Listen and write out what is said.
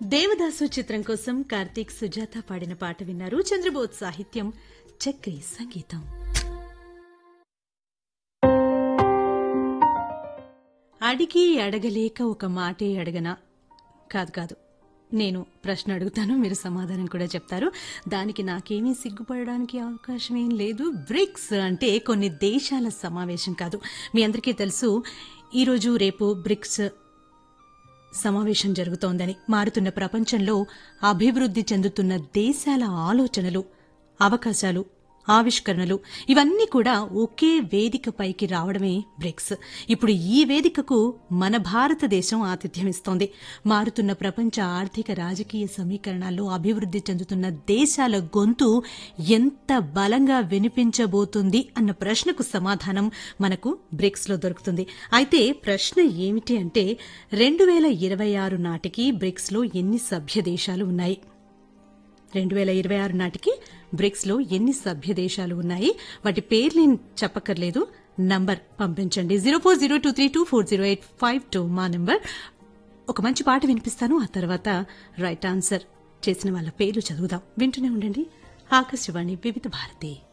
దేవదాసు చిత్రం కోసం కార్తీక్ సుజాత పాడిన పాట విన్నారు చంద్రబోత్ సాహిత్యం చక్రి సంగీతం అడిగి అడగలేక ఒక మాటే అడగనా కాదు కాదు నేను ప్రశ్న అడుగుతాను మీరు సమాధానం కూడా చెప్తారు దానికి నాకేమీ సిగ్గుపడడానికి అవకాశం ఏం లేదు బ్రిక్స్ అంటే కొన్ని దేశాల సమావేశం కాదు మీ అందరికీ తెలుసు ఈరోజు రేపు బ్రిక్స్ సమావేశం జరుగుతోందని మారుతున్న ప్రపంచంలో అభివృద్ధి చెందుతున్న దేశాల ఆలోచనలు అవకాశాలు ఆవిష్కరణలు ఇవన్నీ కూడా ఒకే వేదికపైకి రావడమే బ్రిక్స్ ఇప్పుడు ఈ వేదికకు మన భారతదేశం ఆతిథ్యం ఇస్తోంది మారుతున్న ప్రపంచ ఆర్థిక రాజకీయ సమీకరణాల్లో అభివృద్ధి చెందుతున్న దేశాల గొంతు ఎంత బలంగా వినిపించబోతుంది అన్న ప్రశ్నకు సమాధానం మనకు బ్రిక్స్ లో దొరుకుతుంది అయితే ప్రశ్న ఏమిటి అంటే రెండు వేల ఇరవై ఆరు నాటికి బ్రిక్స్ లో ఎన్ని సభ్య దేశాలు ఉన్నాయి రెండు వేల ఇరవై ఆరు నాటికి బ్రిక్స్ లో ఎన్ని సభ్య దేశాలు ఉన్నాయి వాటి పేర్లు నేను చెప్పక్కర్లేదు నంబర్ పంపించండి zero four zero two three two four zero eight five two మా నంబర్ ఒక మంచి పాట వినిపిస్తాను ఆ తర్వాత రైట్ ఆన్సర్ చేసిన వాళ్ళ పేర్లు చదువుదాం వింటూనే ఉండండి ఆకాశవాణి వివిధ భారతి